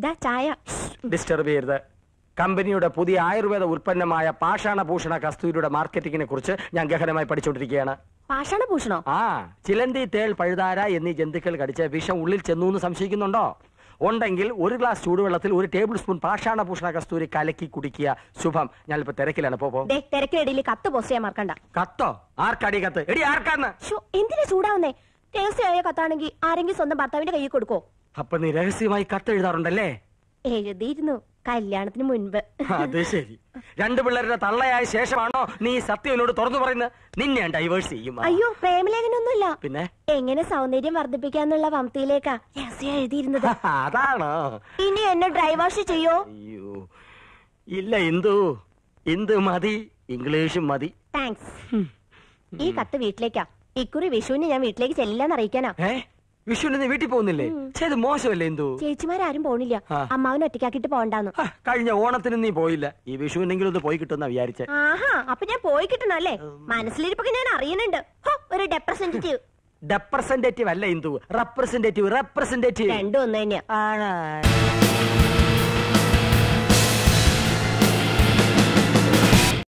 ദാ ചായ ഡിസ്റ്റർബ് ചെയ്യരുത് കമ്പനിയുടെ പുതിയ ആയുർവേദ ഉൽപ്പന്നമായ പാഷാണഭൂഷണ കസ്തൂരിയുടെ മാർക്കറ്റിംഗിനെ കുറിച്ച് ഞാൻ ഗഹനമായി പഠിച്ചുകൊണ്ടിരിക്കുകയാണ് പാഷാണ ഭൂഷണോ ആ ചിലന്തി തേൾ പഴുതാര എന്നീ ജന്തുക്കൾ കടിച്ച വിഷം ഉള്ളിൽ ചെന്നു എന്ന് സംശയിക്കുന്നുണ്ടോ ഉണ്ടെങ്കിൽ ഒരു ഗ്ലാസ് ചൂടുവെള്ളത്തിൽ ഒരു ടേബിൾ സ്പൂൺ പാഷാണഭൂഷണ കസ്തൂരി കലക്കി കുടിക്കുക ശുഭം ഞാനിപ്പോ തിരക്കിലാണ് പോ പോ. ദേ തിരക്കിനിടയിൽ കത്ത് പോസ്റ്റ് ചെയ്യാൻ മറക്കണ്ട കത്തോ ആർക്കടി കത്ത് എടി ആർക്കാന്ന് ഷോ എന്തിനാ ചൂടാവുന്നേ രഹസ്യമായ കത്താണെങ്കിൽ ആരെങ്കിലും സ്വന്തം ഭർത്താവിന്റെ കയ്യിൽ കൊടുക്കോ അപ്പൊ നീ രഹസ്യമായി കത്ത് എഴുതാറുണ്ടല്ലേ എഴുതിയിരുന്നു കല്യാണത്തിന് മുൻപ് അത് ശരി രണ്ടു പിള്ളേരുടെ തള്ളയായ ശേഷമാണോ നീ സത്യം എന്നോട് തുറന്നു പറയുന്നത് നിന്നെ ഞാൻ ഡൈവേഴ്സ് ചെയ്യും ആ. അയ്യോ പ്രേമലേഖനൊന്നുമില്ല പിന്നെ എങ്ങനെ സൗന്ദര്യം വർദ്ധിപ്പിക്കാന്നുള്ള വംതിയിലേക്കാ രഹസ്യം എഴുതിയിരുന്നത് അതാണോ ഇനി എന്നെ ഡ്രൈവാഷ് ചെയ്യോ അയ്യോ ഇല്ല ഇന്ദു ഇന്ദു മതി ഇംഗ്ലീഷും മതി താങ്ക്സ് ഈ കത്ത് വീട്ടിലേക്കാ ഇക്കുറി വിഷുവിന് ഞാൻ വീട്ടിലേക്ക് ചെല്ലാന്ന് അറിയിക്കാനാ ഏ വിഷുവിന് നീ വീട്ടിൽ പോകുന്നില്ലേ ചെയ്ത് മോശമല്ലേ ഇന്ദു ചേച്ചിമാരും പോണില്ല ആ. അമ്മാവനെ ഒറ്റയ്ക്കാക്കിട്ട് പോണ്ടാന്ന് ഹ, കഴിഞ്ഞ ഓണത്തിന് നീ പോയില്ല ഈ വിഷുവിനെങ്കിലും ഒന്ന് പോയി കിട്ടുന്ന വിചാരിച്ചേ ആഹാ അപ്പൊ ഞാൻ പോയി കിട്ടണല്ലേ മനസ്സിലിരിപ്പൊക്കെ ഞാൻ അറിയുന്നുണ്ട് ഹോ, ഒരു റെപ്രസെന്റേറ്റീവ് റെപ്രസെന്റേറ്റീവ് അല്ല ഇന്ദു റെപ്രസെന്റേറ്റീവ് റെപ്രസെന്റേറ്റീവ് രണ്ടും ഒന്ന് തന്നെയാ ആണ്